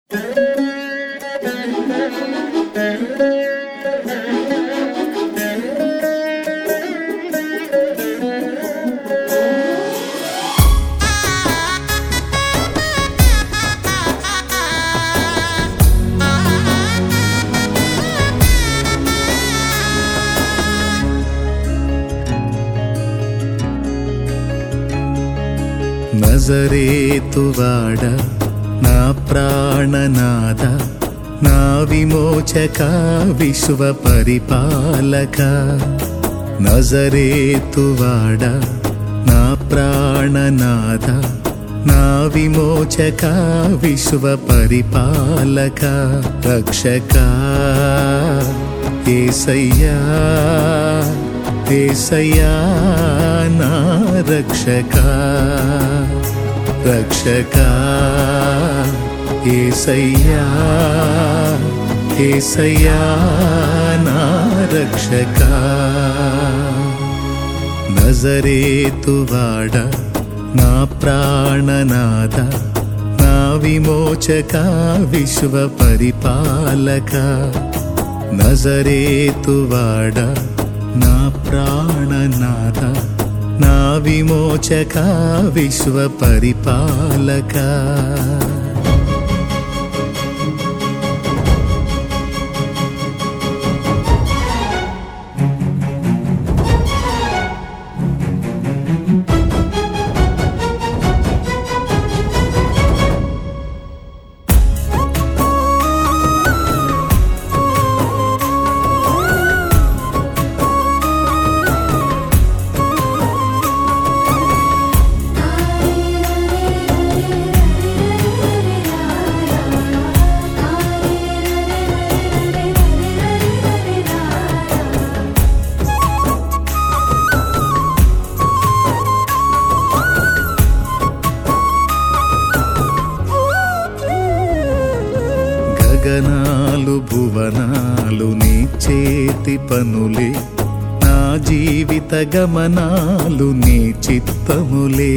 నజరేతువాడ నా ప్రాణనాద నా విమోచక విశ్వ పరిపాలక నజరేతువాడ నా ప్రాణనాద నా విమోచక విశ్వ పరిపాలక రక్షక ఏసయ్యా ఏసయ్యా నా రక్షక రక్షక ఏసయ్యా ఏసయ్యా నా రక్షక నజరేతువాడ నా ప్రాణనాద నా విమోచక విశ్వ పరిపాలక నజరేతువాడ నా ప్రాణనాద నా విమోచక విశ్వ పరిపాలక గగనాలు భువనాలు నీ చేతి పనులే నా జీవిత గమనాలు నీ చిత్తములే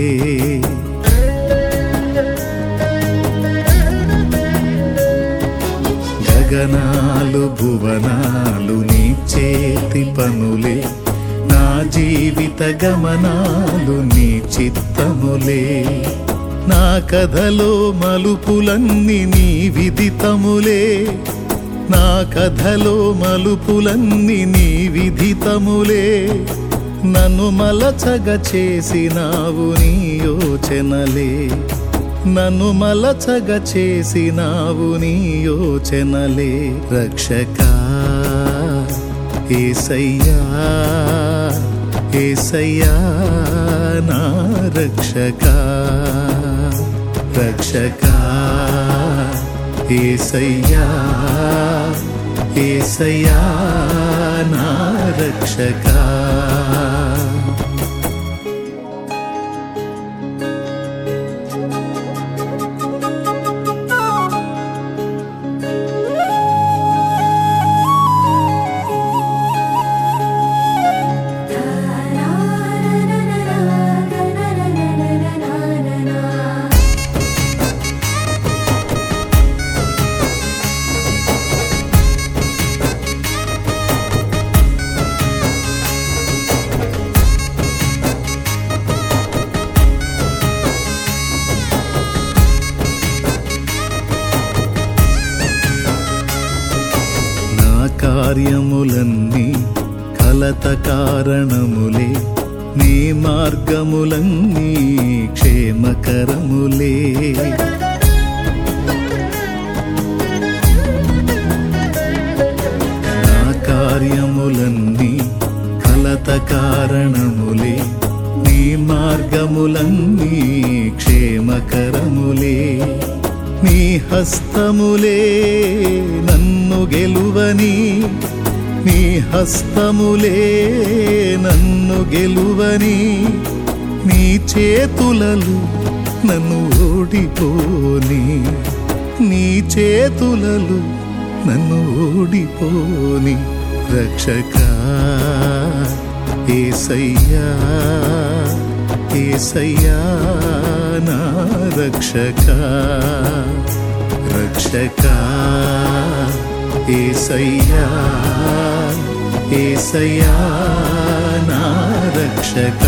గగనాలు భువనాలు నీ చేతి పనులే నా జీవిత గమనాలు నీ చిత్తములే నా కథలో మలుపులన్నీ నీ విదితములే నా కథలో మలుపులన్నీ నీ విధితములే నన్ను మలచగ చేసినావు నీ యోచనలే నన్ను మలచగ చేసినావు నీ యోచనలే రక్షక ఏసయ్యా ఏసయ్యా నా రక్షక రక్షక ఏసయ్యా ఏసయ్యా నా రక్షక నా కార్యములన్నీ కలత కారణములే నీ మార్గములన్నీ క్షేమకరములే నా కార్యములన్నీ కలత కారణములే నీ మార్గములన్నీ క్షేమకరములే నీ హస్తములే నన్ను గెలువని నీ హస్తములే నన్ను గెలువని నీ చేతులలు నన్ను ఓడిపోని నీ చేతులలు నన్ను ఓడిపోని రక్షక ఏసయ్యా ఏసయ్యా నా రక్షక రక్షక ఏసయ్యా ఏసయ్యా నా రక్షక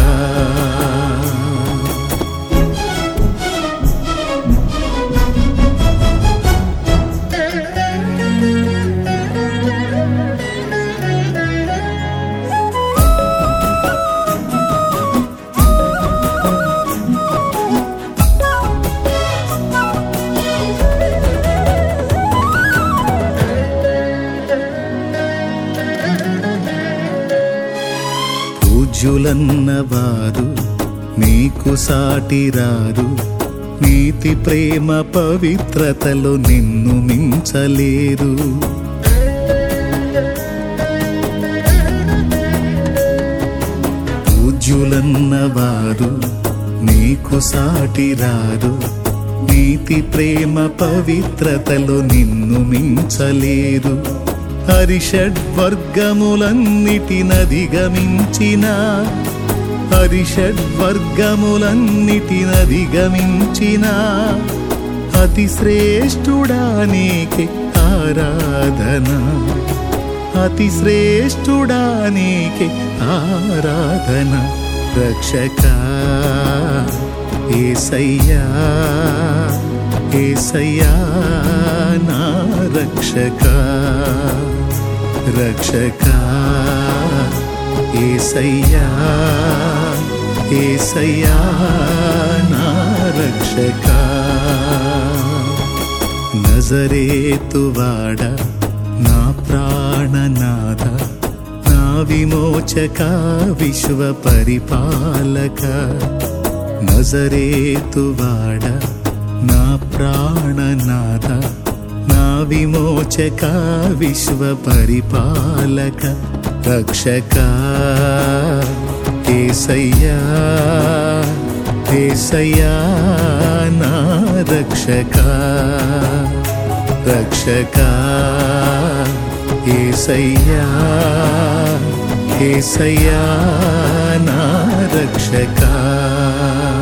పూజ్యులన్నవారు నీకు సాటి రారు నీతి ప్రేమ పవిత్రతలో నిన్ను మించలేరు పూజ్యులన్నవారు నీకు సాటి రారు నీతి ప్రేమ పవిత్రతలో నిన్ను మించలేరు హరిషడ్వర్గములన్నిటినధిగమించిన హరిషడ్వర్గములన్నిటినధిగమించిన అతి శ్రేష్ఠుడా నీకే ఆరాధన అతి శ్రేష్ఠుడా నీకే ఆరాధన రక్షక ఏసయ్యా ఏసయ్యా నా రక్షక రక్షక ఏసయ్యా ఏసయ్యా నా రక్షక నజరేతువాడ నా ప్రాణనాథ నా విమోచక విశ్వ పరిపాలక నజరేతువాడ నా ప్రాణనాథ నా విమోచక విశ్వ పరిపాలక రక్షక ఏసయ్యా ఏసయ్యా నా రక్షక రక్షక ఏసయ్యా ఏసయ్యా నా రక్షక